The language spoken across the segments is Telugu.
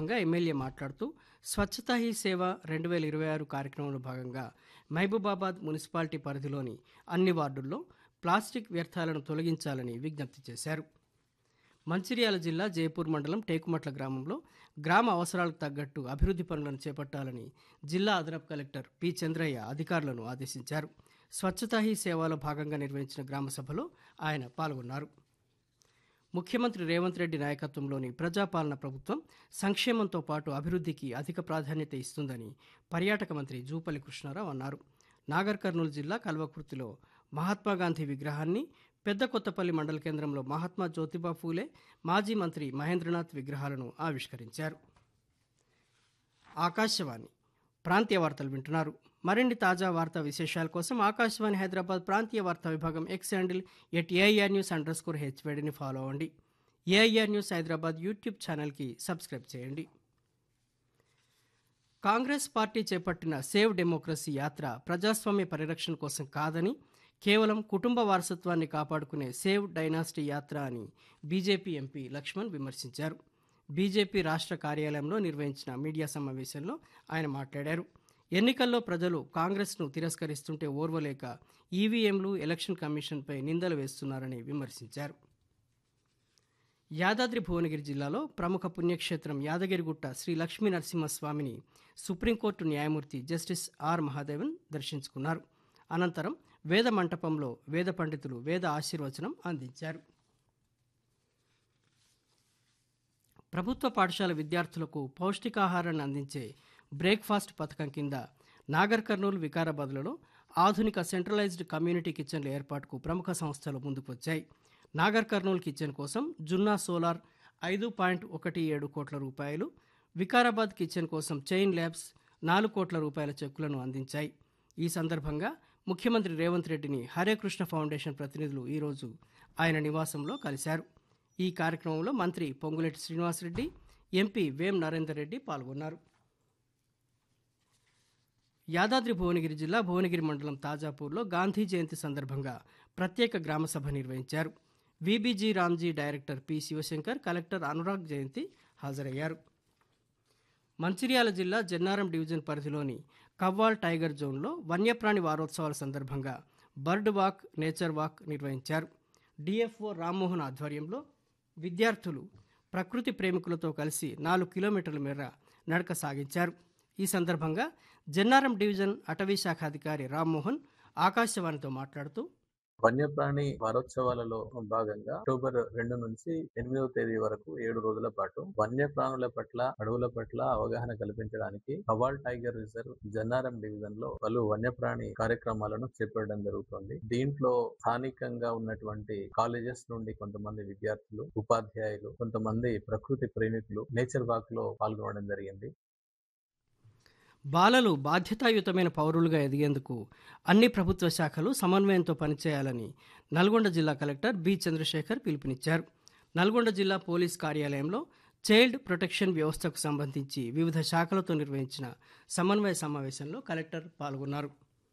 సందర్భంగా ఎమ్మెల్యే మాట్లాడుతూ స్వచ్ఛతా హీ సేవ రెండు వేల ఇరవై ఆరు కార్యక్రమంలో భాగంగా మహబూబాబాద్ మున్సిపాలిటీ పరిధిలోని అన్ని వార్డుల్లో ప్లాస్టిక్ వ్యర్థాలను తొలగించాలని విజ్ఞప్తి చేశారు మంచిర్యాల జిల్లా జయపూర్ మండలం టేకుమట్ల గ్రామంలో గ్రామ అవసరాలకు తగ్గట్టు అభివృద్ధి పనులను చేపట్టాలని జిల్లా అదనపు కలెక్టర్ పి చంద్రయ్య అధికారులను ఆదేశించారు స్వచ్ఛతా హీ సేవలో భాగంగా నిర్వహించిన గ్రామ సభలో ఆయన పాల్గొన్నారు ముఖ్యమంత్రి రేవంత్ రెడ్డి నాయకత్వంలోని ప్రజాపాలన ప్రభుత్వం సంక్షేమంతో పాటు అభివృద్ధికి అధిక ప్రాధాన్యత ఇస్తుందని పర్యాటక మంత్రి జూపల్లి కృష్ణారావు అన్నారు నాగర్ కర్నూలు జిల్లా కల్వకుర్తిలో మహాత్మాగాంధీ విగ్రహాన్ని పెద్ద కొత్తపల్లి మండల కేంద్రంలో మహాత్మా జ్యోతిబా ఫూలే మాజీ మంత్రి మహేంద్రనాథ్ విగ్రహాలను ఆవిష్కరించారు ఆకాశవాణి ప్రాంతీయ వార్తలు వింటున్నారు మరిన్ని తాజా వార్తా విశేషాల కోసం ఆకాశవాణి హైదరాబాద్ ప్రాంతీయ వార్తా విభాగం X handle at AIR news underscore హెచ్వేడిని ఫాలో అవ్వండి ఏఐఆర్ న్యూస్ హైదరాబాద్ యూట్యూబ్ ఛానల్కి సబ్స్క్రైబ్ చేయండి కాంగ్రెస్ పార్టీ చేపట్టిన సేవ్ డెమోక్రసీ యాత్ర ప్రజాస్వామ్య పరిరక్షణ కోసం కాదని కేవలం కుటుంబ వారసత్వాన్ని కాపాడుకునే సేవ్ డైనాసిటీ యాత్ర అని బీజేపీ ఎంపీ లక్ష్మణ్ విమర్శించారు బీజేపీ రాష్ట్ర కార్యాలయంలో నిర్వహించిన మీడియా సమావేశంలో ఆయన మాట్లాడారు ఎన్నికల్లో ప్రజలు కాంగ్రెస్ను తిరస్కరిస్తుంటే ఓర్వలేక ఈవీఎంలు ఎలక్షన్ కమిషన్పై నిందలు వేస్తున్నారని విమర్శించారు యాదాద్రి భువనగిరి జిల్లాలో ప్రముఖ పుణ్యక్షేత్రం యాదగిరిగుట్ట శ్రీ లక్ష్మీ నరసింహస్వామిని సుప్రీంకోర్టు న్యాయమూర్తి జస్టిస్ ఆర్ మహాదేవన్ దర్శించుకున్నారు అనంతరం వేద మంటపంలో వేద పండితులు వేద ఆశీర్వచనం అందించారు ప్రభుత్వ పాఠశాల విద్యార్థులకు పౌష్టికాహారాన్ని అందించే బ్రేక్ఫాస్ట్ పథకం కింద నాగర్ కర్నూలు వికారాబాద్లలో ఆధునిక సెంట్రలైజ్డ్ కమ్యూనిటీ కిచెన్ల ఏర్పాటుకు ప్రముఖ సంస్థలు ముందుకు వచ్చాయి నాగర్ కర్నూలు కిచెన్ కోసం జున్నా సోలార్ ఐదు పాయింట్ ఒకటి ఏడు కోట్ల రూపాయలు వికారాబాద్ కిచెన్ కోసం చైన్ ల్యాబ్స్ నాలుగు కోట్ల రూపాయల చెక్కులను అందించాయి ఈ సందర్భంగా ముఖ్యమంత్రి రేవంత్ రెడ్డిని హరే కృష్ణ ఫౌండేషన్ ప్రతినిధులు ఈరోజు ఆయన నివాసంలో కలిశారు ఈ కార్యక్రమంలో మంత్రి పొంగులేటి శ్రీనివాసరెడ్డి ఎంపీ వేం నరేందర్ రెడ్డి పాల్గొన్నారు యాదాద్రి భువనగిరి జిల్లా భువనగిరి మండలం తాజాపూర్లో గాంధీ జయంతి సందర్భంగా ప్రత్యేక గ్రామ సభ నిర్వహించారు VBG Ramji director P Shivashankar collector Anurag Jayanthi హాజరయ్యారు మంచిర్యాల జిల్లా జన్నారం డివిజన్ పరిధిలోని కవ్వాల్ టైగర్ జోన్లో వన్యప్రాణి వారోత్సవాల సందర్భంగా బర్డ్ వాక్ నేచర్ వాక్ నిర్వహించారు డిఎఫ్ఓ రామ్మోహన్ ఆధ్వర్యంలో విద్యార్థులు ప్రకృతి ప్రేమికులతో కలిసి నాలుగు కిలోమీటర్ల మేర నడక సాగించారు ఈ సందర్భంగా జన్నారం డివిజన్ అటవీ శాఖ అధికారి రామ్మోహన్ ఆకాశవాణితో మాట్లాడుతూ వన్యప్రాణి వారోత్సవాలలో భాగంగా అక్టోబర్ రెండు నుంచి ఎనిమిదవ తేదీ వరకు ఏడు రోజుల పాటు వన్యప్రాణుల పట్ల అడవుల పట్ల అవగాహన కల్పించడానికి Kawal tiger reserve Jannaram division లో పలు వన్యప్రాణి కార్యక్రమాలను చేపట్టడం జరుగుతుంది దీంట్లో స్థానికంగా ఉన్నటువంటి కాలేజెస్ నుండి కొంతమంది విద్యార్థులు ఉపాధ్యాయులు కొంతమంది ప్రకృతి ప్రేమికులు నేచర్ వాక్ లో పాల్గొనడం జరిగింది బాలలు బాధ్యతాయుతమైన పౌరులుగా ఎదిగేందుకు అన్ని ప్రభుత్వ శాఖలు సమన్వయంతో పనిచేయాలని నల్గొండ జిల్లా కలెక్టర్ బి చంద్రశేఖర్ పిలుపునిచ్చారు నల్గొండ జిల్లా పోలీస్ కార్యాలయంలో చైల్డ్ ప్రొటెక్షన్ వ్యవస్థకు సంబంధించి వివిధ శాఖలతో నిర్వహించిన సమన్వయ సమావేశంలో కలెక్టర్ పాల్గొన్నారు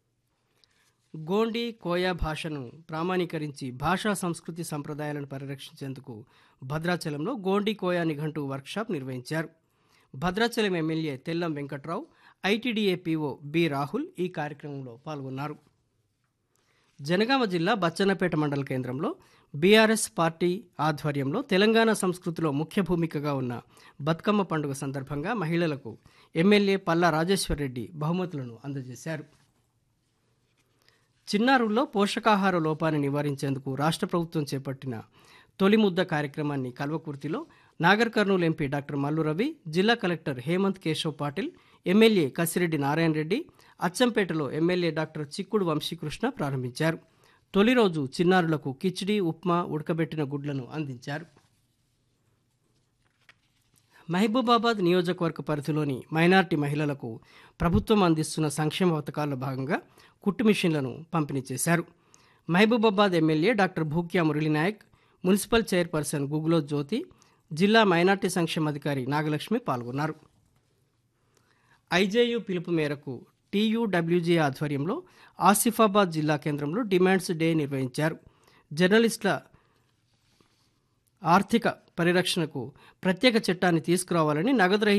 గోండి కోయా భాషను ప్రామాణీకరించి భాషా సంస్కృతి సంప్రదాయాలను పరిరక్షించేందుకు భద్రాచలంలో గోండి కోయా నిఘంటు వర్క్షాప్ నిర్వహించారు Bhadrachalam MLA Tellam Venkatrao ITDA PO B Rahul ఈ కార్యక్రమంలో పాల్గొన్నారు జనగామ జిల్లా బచ్చన్నపేట మండల కేంద్రంలో బీఆర్ఎస్ పార్టీ ఆధ్వర్యంలో తెలంగాణ సంస్కృతిలో ముఖ్య భూమికగా ఉన్న బతుకమ్మ పండుగ సందర్భంగా మహిళలకు ఎమ్మెల్యే పల్లా రాజేశ్వరరెడ్డి బహుమతులను అందజేశారు చిన్నారుల్లో పోషకాహార లోపాన్ని నివారించేందుకు రాష్ట్ర ప్రభుత్వం చేపట్టిన తొలి ముద్ద కార్యక్రమాన్ని కల్వకుర్తిలో నాగర్ కర్నూలు ఎంపీ డాక్టర్ మల్లు రవి జిల్లా కలెక్టర్ హేమంత్ కేశవ్ పాటిల్ ఎమ్మెల్యే కసిరెడ్డి నారాయణ రెడ్డి అచ్చంపేటలో ఎమ్మెల్యే డాక్టర్ చిక్కుడు వంశీకృష్ణ ప్రారంభించారు తొలి రోజు చిన్నారులకు కిచిడి ఉప్మా ఉడకబెట్టిన గుడ్లను అందించారు మహబూబాబాద్ నియోజకవర్గ పరిధిలోని మైనార్టీ మహిళలకు ప్రభుత్వం అందిస్తున్న సంక్షేమ పథకాల్లో భాగంగా కుట్టు మిషన్లను పంపిణీ చేశారు Mahabubabad MLA doctor Bhukya Murali Naik municipal chairperson Guguloth Jyothi జిల్లా మైనార్టీ సంక్షేమాధికారి నాగలక్ష్మి పాల్గొన్నారు ఐజేయు పిలుపు మేరకు టీయూడబ్ల్యూజీ ఆధ్వర్యంలో ఆసిఫాబాద్ జిల్లా కేంద్రంలో డిమాండ్స్ డే నిర్వహించారు జర్నలిస్టుల ఆర్థిక పరిరక్షణకు ప్రత్యేక చట్టాన్ని తీసుకురావాలని నగదు